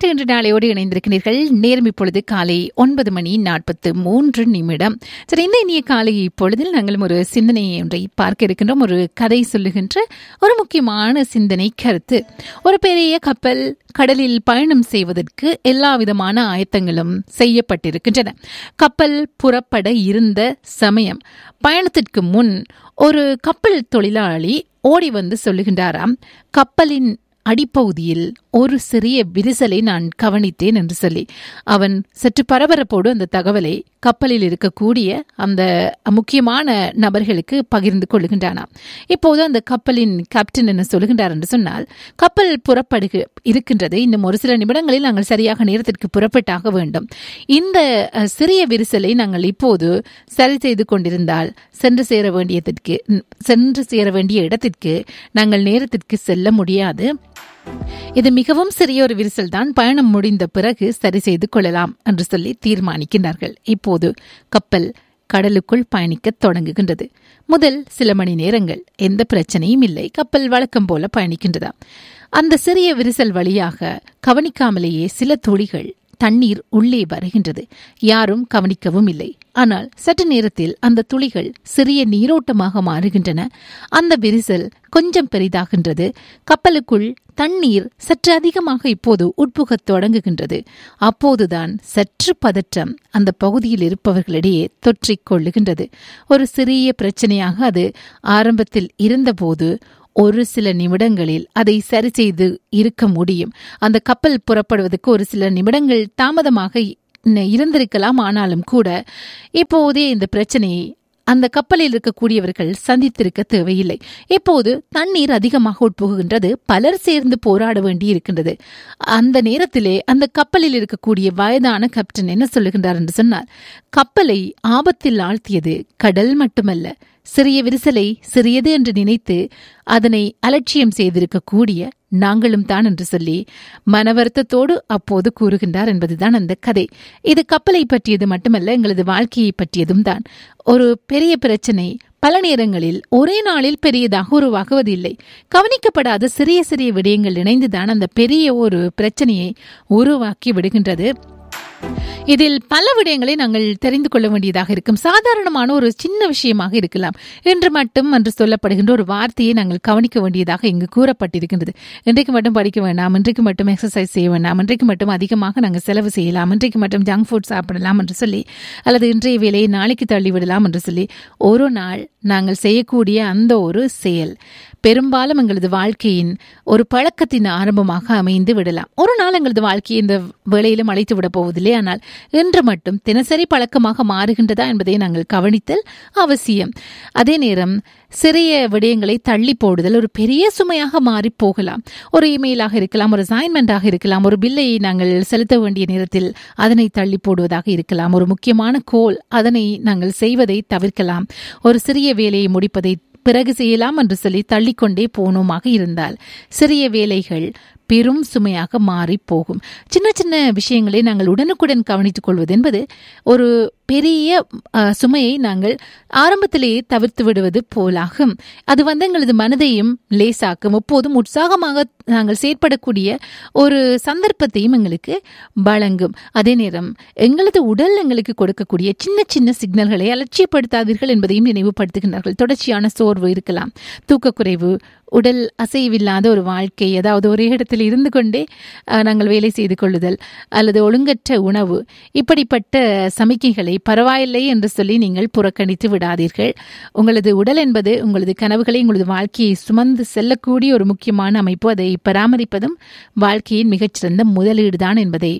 right இன்று நாளையோடு இணைந்திருக்கிறீர்கள் நேரம் இப்பொழுது காலை ஒன்பது மணி நாற்பத்து மூன்று நிமிடம் சரி இந்த இனிய காலை இப்பொழுதில் நாங்களும் ஒரு சிந்தனை ஒன்றை பார்க்க இருக்கின்றோம் ஒரு கதை சொல்லுகின்ற ஒரு முக்கியமான சிந்தனை கருத்து ஒரு பெரிய கப்பல் கடலில் பயணம் செய்வதற்கு எல்லா விதமான ஆயத்தங்களும் செய்யப்பட்டிருக்கின்றன கப்பல் புறப்பட இருந்த சமயம் பயணத்திற்கு முன் ஒரு கப்பல் தொழிலாளி ஓடி வந்து சொல்லுகின்றாராம் கப்பலின் அடிப்பகுதியில் ஒரு சிறிய விரிசலை நான் கவனித்தேன் என்று சொல்லி அவன் சற்று பரபரப்போடு அந்த தகவலை கப்பலில் இருக்கக்கூடிய அந்த முக்கியமான நபர்களுக்கு பகிர்ந்து கொள்ளுகின்றானாம் இப்போது அந்த கப்பலின் கேப்டன் என்ன சொல்லுகின்றார் என்று சொன்னால் கப்பல் புறப்படுக இருக்கின்றது இன்னும் ஒரு சில நிமிடங்களில் நாங்கள் சரியாக நேரத்திற்கு புறப்பட்டாக வேண்டும் இந்த அஹ், சிறிய விரிசலை நாங்கள் இப்போது சரி செய்து கொண்டிருந்தால் சென்று சேர வேண்டியதற்கு சென்று சேர வேண்டிய இடத்திற்கு நாங்கள் நேரத்திற்கு செல்ல முடியாது இது மிகவும் சிறிய ஒரு விரிசல் தான் பயணம் முடிந்த பிறகு சரி செய்து கொள்ளலாம் என்று சொல்லி தீர்மானிக்கின்றார்கள் இப்போது கப்பல் கடலுக்குள் பயணிக்கத் தொடங்குகின்றது முதல் சில மணி நேரங்கள் எந்த பிரச்சனையும் இல்லை கப்பல் வழக்கம் போல பயணிக்கின்றதா அந்த சிறிய விரிசல் வழியாக கவனிக்காமலேயே சில துளிகள் தண்ணீர் உள்ளே வருகின்றது யாரும் கவனிக்கவும் இல்லை ஆனால் சற்று நேரத்தில் அந்த துளிகள் சிறிய நீரோட்டமாக மாறுகின்றன அந்த விரிசல் கொஞ்சம் பெரிதாகின்றது கப்பலுக்குள் தண்ணீர் சற்று அதிகமாக இப்போது உட்புகத் தொடங்குகின்றது அப்போதுதான் சற்று பதற்றம் அந்த பகுதியில் இருப்பவர்களிடையே தொற்றிக் கொள்ளுகின்றது ஒரு சிறிய பிரச்சனையாக அது ஆரம்பத்தில் இருந்தபோது ஒரு சில நிமிடங்களில் அதை சரி செய்து இருக்க முடியும் அந்த கப்பல் புறப்படுவதற்கு ஒரு சில நிமிடங்கள் தாமதமாக இ- இருந்திருக்கலாம் ஆனாலும் கூட இப்போதே இந்த பிரச்சனையை அந்த கப்பலில் இருக்கக்கூடியவர்கள் சந்தித்திருக்க தேவையில்லை இப்போது தண்ணீர் அதிகமாக உட்புகுகின்றது பலர் சேர்ந்து போராட வேண்டி இருக்கின்றது அந்த நேரத்திலே அந்த கப்பலில் இருக்கக்கூடிய வயதான கேப்டன் என்ன சொல்லுகின்றார் என்று சொன்னால் கப்பலை ஆபத்தில் ஆழ்த்தியது கடல் மட்டுமல்ல சிறிய விரிசலை சிறியது என்று நினைத்து அதனை அலட்சியம் செய்திருக்கக்கூடிய நாங்களும் தான் என்று சொல்லி மனவருத்தத்தோடு அப்போது கூறுகின்றார் என்பதுதான் அந்த கதை இது கப்பலை பற்றியது மட்டுமல்ல எங்களது வாழ்க்கையை பற்றியதும் தான் ஒரு பெரிய பிரச்சனை பல நேரங்களில் ஒரே நாளில் பெரியதாக உருவாகுவதில்லை கவனிக்கப்படாத சிறிய சிறிய விடயங்கள் இணைந்துதான் அந்த பெரிய ஒரு பிரச்சனையை உருவாக்கி விடுகின்றது இதில் பல விடயங்களை நாங்கள் தெரிந்து கொள்ள வேண்டியதாக இருக்கும் சாதாரணமான ஒரு சின்ன விஷயமாக இருக்கலாம் என்று மட்டும் என்று சொல்லப்படுகின்ற ஒரு வார்த்தையை நாங்கள் கவனிக்க வேண்டியதாக இங்கு கூறப்பட்டிருக்கின்றது இன்றைக்கு மட்டும் படிக்க வேண்டாம் இன்றைக்கு மட்டும் எக்ஸசைஸ் செய்ய வேண்டாம் இன்றைக்கு மட்டும் அதிகமாக நாங்கள் செலவு செய்யலாம் இன்றைக்கு மட்டும் ஜங்க் ஃபுட் சாப்பிடலாம் என்று சொல்லி அல்லது இன்றைய வேலையை நாளைக்கு தள்ளிவிடலாம் என்று சொல்லி ஒரு நாள் நாங்கள் செய்யக்கூடிய அந்த ஒரு செயல் பெரும்பாலும் எங்களது வாழ்க்கையின் ஒரு பழக்கத்தின் ஆரம்பமாக அமைந்து விடலாம் ஒரு நாள் எங்களது வாழ்க்கையை இந்த வேளையிலும் அழைத்து விட போவதில்லை ஆனால் இன்று மட்டும் தினசரி பழக்கமாக மாறுகின்றதா என்பதை நாங்கள் கவனித்தல் அவசியம் அதே நேரம் சிறிய விடயங்களை தள்ளி போடுதல் ஒரு பெரிய சுமையாக மாறி போகலாம் ஒரு இமெயிலாக இருக்கலாம் ஒரு அசைன்மெண்டாக இருக்கலாம் ஒரு பில்லை நாங்கள் செலுத்த வேண்டிய நேரத்தில் அதனை தள்ளி போடுவதாக இருக்கலாம் ஒரு முக்கியமான கோல் அதனை நாங்கள் செய்வதை தவிர்க்கலாம் ஒரு சிறிய வேலையை முடிப்பதை பிறகு செய்யலாம் என்று சொல்லி தள்ளிக்கொண்டே போனோமாக இருந்தால் சிறிய வேலைகள் பெரும் சுமையாக மாறி போகும் சின்ன சின்ன விஷயங்களை நாங்கள் உடனுக்குடன் கவனித்துக் கொள்வது என்பது ஒரு பெரிய அஹ், சுமையை நாங்கள் ஆரம்பத்திலேயே தவிர்த்து விடுவது போலாகும் அது வந்து எங்களது மனதையும் லேசாக்கும் எப்போதும் உற்சாகமாக நாங்கள் செயற்படக்கூடிய ஒரு சந்தர்ப்பத்தையும் எங்களுக்கு வழங்கும் அதே நேரம் எங்களது உடல் எங்களுக்கு கொடுக்கக்கூடிய சின்ன சின்ன சிக்னல்களை அலட்சியப்படுத்தாதீர்கள் என்பதையும் நினைவுபடுத்துகின்றார்கள் தொடர்ச்சியான சோர்வு இருக்கலாம் தூக்கக்குறைவு உடல் அசைவில்லாத ஒரு வாழ்க்கை அதாவது ஒரே இடத்தில் இருந்து கொண்டே அஹ், நாங்கள் வேலை செய்து கொள்ளுதல் அல்லது ஒழுங்கற்ற உணவு இப்படிப்பட்ட சமிக்கைகளை பரவாயில்லை என்று சொல்லி நீங்கள் புறக்கணித்து விடாதீர்கள் உங்களது உடல் என்பது உங்களது கனவுகளை உங்களது வாழ்க்கையை சுமந்து செல்லக்கூடிய ஒரு முக்கியமான அமைப்பு அதை பராமரிப்பதும் வாழ்க்கையின் மிகச்சிறந்த முதலீடுதான் என்பதை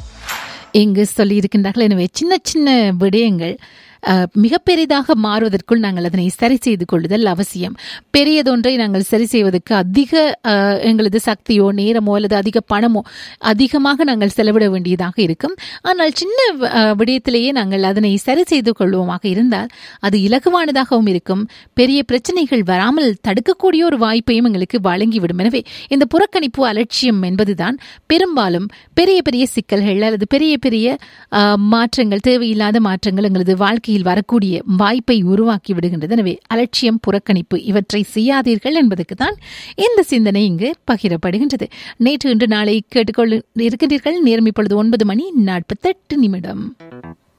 இங்கு சொல்லியிருக்கின்றார்கள் எனவே சின்ன சின்ன விடயங்கள் அஹ், மிக பெரிதாக மாறுவதற்குள் நாங்கள் அதனை சரி செய்து கொள்ளுதல் அவசியம் பெரியதொன்றை நாங்கள் சரி செய்வதற்கு அதிக அஹ், எங்களது சக்தியோ நேரமோ அல்லது அதிக பணமோ அதிகமாக நாங்கள் செலவிட வேண்டியதாக இருக்கும் ஆனால் சின்ன அஹ், விடயத்திலேயே நாங்கள் அதனை சரி செய்து கொள்வோமாக இருந்தால் அது இலகுவானதாகவும் இருக்கும் பெரிய பிரச்சனைகள் வராமல் தடுக்கக்கூடிய ஒரு வாய்ப்பையும் எங்களுக்கு வழங்கிவிடும் எனவே இந்த புறக்கணிப்பு அலட்சியம் என்பதுதான் பெரும்பாலும் பெரிய பெரிய சிக்கல்கள் அல்லது பெரிய பெரிய ஆஹ், மாற்றங்கள் தேவையில்லாத மாற்றங்கள் எங்களது வாழ்க்கையில் வாழ்க்கையில் வரக்கூடிய வாய்ப்பை உருவாக்கி விடுகின்றது எனவே அலட்சியம் புறக்கணிப்பு இவற்றை செய்யாதீர்கள் என்பதற்கு தான் இந்த சிந்தனை இங்கு பகிரப்படுகின்றது நேற்று இன்று நாளை கேட்டுக்கொள்ள இருக்கின்றீர்கள் நேரம் இப்பொழுது ஒன்பது மணி நாற்பத்தெட்டு நிமிடம்